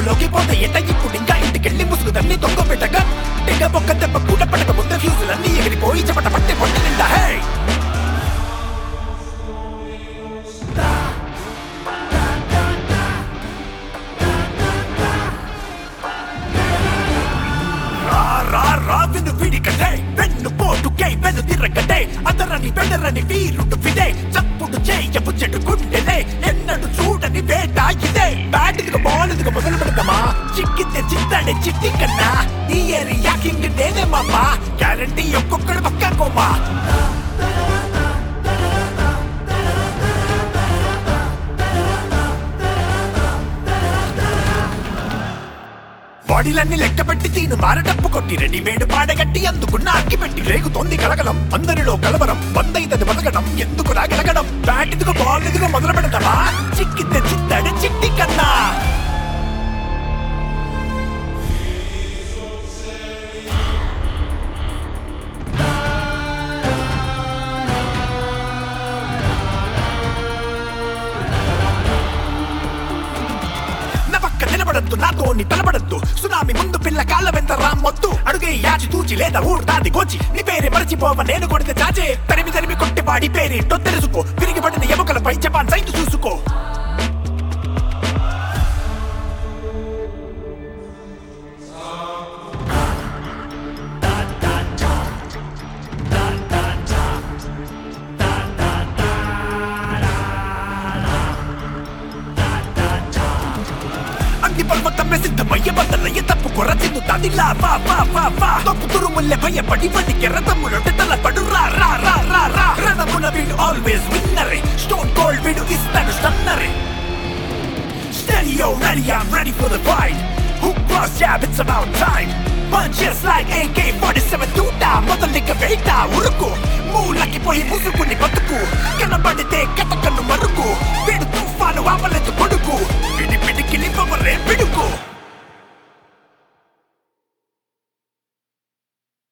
లోకి పోతే ఎట ఇప్పుడు ఇంకా ఇంటికెళ్ళి ముసుగుదన్ని దొంగ పెట్టగా తెగ బొక్క దెబ్బ కూడా పడక ముందు ఫ్యూజులన్నీ ఎగిరిపోయి చెమట పట్టి పొట్టి నిండా హే రా రా రా విను విడికటే వెన్ను పోటుకై వెను తిరగటే అదరని వెడరని వీరుడు విడే చప్పుడు చేయపు చెడు గుండెలే ఎన్నడు చూడని వేట ఇదే బ్యాటిదిగా బాల్ మొదలు పెడతామా చిక్కితే చిత్తాడే చిట్టి కన్నా ఈ ఏరియా కింగ్ నేనే మామా గ్యారంటీ ఒక్కొక్కడు పక్క కోమా బాడీలన్నీ లెక్క పెట్టి తీను మారటప్పు కొట్టి రెడీమేడ్ పాడగట్టి అందుకున్న అక్కి పెట్టి రేగుతోంది కలగలం అందరిలో కలవరం బందైతది బతకడం ఎందుకు రాగలగడం బ్యాట్ ఇదిగో బాల్ ఇదిగో మొదలు పెడతామా చిక్కితే చిత్తడి చిట్టి కన్నా నా పక్క నిలబడద్దు నాతోని తలబడద్దు సునామీ ముందు పిల్ల కాళ్ళ వెంట రామ్మొద్దు అడుగే యాచి తూచి లేదా ఊరుదాది గోచి నీ పేరే మరచిపోవ నేను కొడితే చాచే తరిమి తరిమి కొట్టి వాడి పేరేంటో తెలుసుకో తిరిగి పడిన ఎముకలపై జపాన్ సైట్ చూసుకో అగ్ని పర్వతమే సిద్ధమయ్య బద్దలయ్య తప్పు కొరతిను దానిలా వా వా వా వా తప్పు తురుముల్లె భయపడి వడికి రథములొట్టి తలపడు రా రా రా రా రా రణమున వీడు ఆల్వేస్ విన్నరే స్టోన్ కోల్డ్ వీడు ఇస్తాడు స్టన్నరే Stereo ready, I'm ready for the fight. Hook cross jab, it's about time. Punches like AK-47 తూట మొదలిక వేట ఉరుకు మూలకి పోయి ముసుకుని బతుకు కనబ